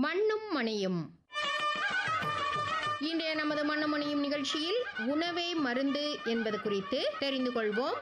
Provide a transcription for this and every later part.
மண்ணும் மணியும் இன்றைய நமது மண்ணும் மணியும் நிகழ்ச்சியில் உணவே மருந்து என்பது குறித்து தெரிந்து கொள்வோம்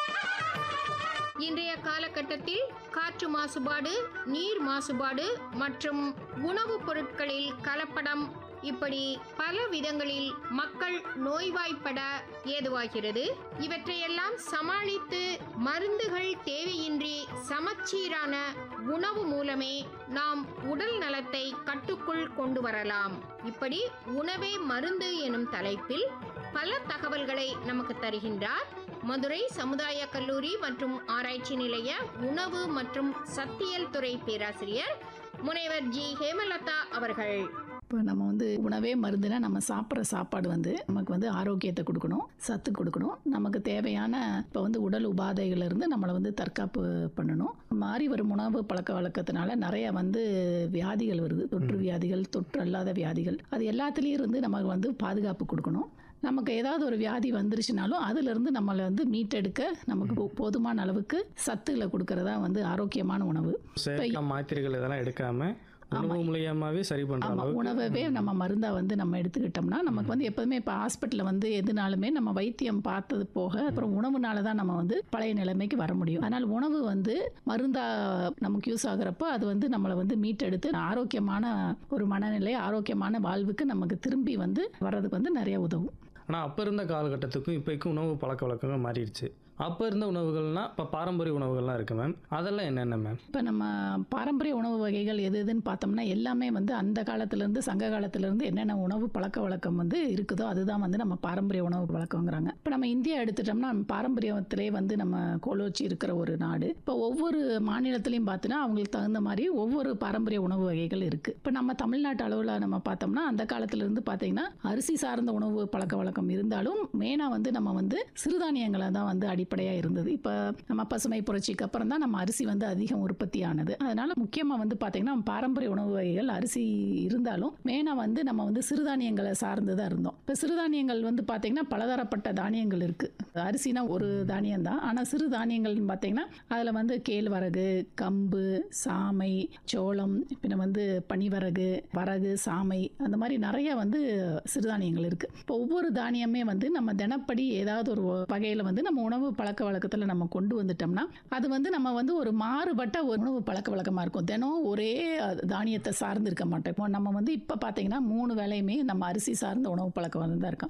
இன்றைய காலகட்டத்தில் காற்று மாசுபாடு நீர் மாசுபாடு மற்றும் உணவுப் பொருட்களில் கலப்படம் இப்படி பல விதங்களில் மக்கள் நோய்வாய்ப்பட ஏதுவாகிறது இவற்றையெல்லாம் சமாளித்து மருந்துகள் தேவையின்றி சமச்சீரான உணவு மூலமே நாம் உடல் நலத்தை கட்டுக்குள் கொண்டு வரலாம் இப்படி உணவே மருந்து எனும் தலைப்பில் பல தகவல்களை நமக்கு தருகின்றார் மதுரை சமுதாய கல்லூரி மற்றும் ஆராய்ச்சி நிலைய உணவு மற்றும் சத்தியல் துறை பேராசிரியர் முனைவர் ஜி ஹேமலதா அவர்கள் இப்போ நம்ம வந்து உணவே மருந்துனா நம்ம சாப்பிட்ற சாப்பாடு வந்து நமக்கு வந்து ஆரோக்கியத்தை கொடுக்கணும் சத்து கொடுக்கணும் நமக்கு தேவையான இப்போ வந்து உடல் உபாதைகள்ல இருந்து நம்மளை வந்து தற்காப்பு பண்ணணும் மாறி வரும் உணவு பழக்க வழக்கத்தினால நிறைய வந்து வியாதிகள் வருது தொற்று வியாதிகள் தொற்று அல்லாத வியாதிகள் அது எல்லாத்துலேயும் இருந்து நமக்கு வந்து பாதுகாப்பு கொடுக்கணும் நமக்கு ஏதாவது ஒரு வியாதி வந்துருச்சுனாலும் அதிலிருந்து நம்மளை வந்து மீட்டெடுக்க நமக்கு போ- போதுமான அளவுக்கு சத்துக்களை கொடுக்கறதா வந்து ஆரோக்கியமான உணவு செயற்கை மாத்திரைகள் இதெல்லாம் எடுக்காம உணவு மூலியமாவே சரி பண்ற ஆமாம் அளவுக்கு உணவவே நம்ம மருந்தா வந்து நம்ம எடுத்துக்கிட்டோம்னா நமக்கு வந்து எப்போதுமே இப்போ ஹாஸ்பிட்டலில் வந்து எதுனாலுமே நம்ம வைத்தியம் பார்த்தது போக அப்புறம் உணவுனால தான் நம்ம வந்து பழைய நிலைமைக்கு வர முடியும் அதனால் உணவு வந்து மருந்தா நமக்கு யூஸ் ஆகுறப்போ அது வந்து நம்மளை வந்து மீட்டெடுத்து ஆரோக்கியமான ஒரு மனநிலை ஆரோக்கியமான வாழ்வுக்கு நமக்கு திரும்பி வந்து வர்றதுக்கு வந்து நிறைய உதவும் ஆனா அப்ப இருந்த காலகட்டத்துக்கும் இப்போக்கும் உணவு பழக்க வழக்கங்கள் மாறிடுச்சு அப்ப இருந்த உணவுகள்னா இப்ப பாரம்பரிய உணவுகள்லாம் இருக்கு மேம் அதெல்லாம் என்னென்ன மேம் இப்போ நம்ம பாரம்பரிய உணவு வகைகள் எது எதுன்னு பார்த்தோம்னா எல்லாமே வந்து அந்த காலத்துலேருந்து சங்க காலத்துலேருந்து என்னென்ன உணவு பழக்க வழக்கம் வந்து இருக்குதோ அதுதான் வந்து நம்ம பாரம்பரிய உணவு பழக்கங்கிறாங்க இப்போ நம்ம இந்தியா எடுத்துட்டோம்னா நம்ம பாரம்பரியத்திலே வந்து நம்ம கோலோச்சி இருக்கிற ஒரு நாடு இப்போ ஒவ்வொரு மாநிலத்திலையும் பார்த்தோன்னா அவங்களுக்கு தகுந்த மாதிரி ஒவ்வொரு பாரம்பரிய உணவு வகைகள் இருக்குது இப்போ நம்ம தமிழ்நாட்டு அளவில் நம்ம பார்த்தோம்னா அந்த காலத்துலேருந்து பார்த்தீங்கன்னா அரிசி சார்ந்த உணவு பழக்க வழக்கம் இருந்தாலும் மெயினாக வந்து நம்ம வந்து சிறுதானியங்களை தான் வந்து அடிப்படையாக இருந்தது இப்போ நம்ம பசுமை புரட்சிக்கு அப்புறம் தான் நம்ம அரிசி வந்து அதிகம் உற்பத்தி ஆனது அதனால முக்கியமாக வந்து பார்த்தீங்கன்னா நம்ம பாரம்பரிய உணவு வகைகள் அரிசி இருந்தாலும் மெயினாக வந்து நம்ம வந்து சிறுதானியங்களை சார்ந்து தான் இருந்தோம் இப்போ சிறுதானியங்கள் வந்து பார்த்தீங்கன்னா பலதரப்பட்ட தானியங்கள் இருக்குது அரிசினா ஒரு தானியம் தான் ஆனால் சிறு தானியங்கள்னு பார்த்தீங்கன்னா அதில் வந்து கேழ்வரகு கம்பு சாமை சோளம் பின்ன வந்து பனிவரகு வரகு சாமை அந்த மாதிரி நிறைய வந்து சிறுதானியங்கள் இருக்குது இப்போ ஒவ்வொரு தானியமே வந்து நம்ம தினப்படி ஏதாவது ஒரு வகையில் வந்து நம்ம உணவு பழக்க வழக்கத்தில் நம்ம கொண்டு வந்துட்டோம்னா அது வந்து நம்ம வந்து ஒரு மாறுபட்ட ஒரு உணவு பழக்க வழக்கமாக இருக்கும் தினம் ஒரே தானியத்தை சார்ந்து இருக்க மாட்டோம் இப்போ நம்ம வந்து இப்போ பார்த்தீங்கன்னா மூணு வேளையுமே நம்ம அரிசி சார்ந்த உணவு பழக்கம் வந்து தான் இருக்கோம்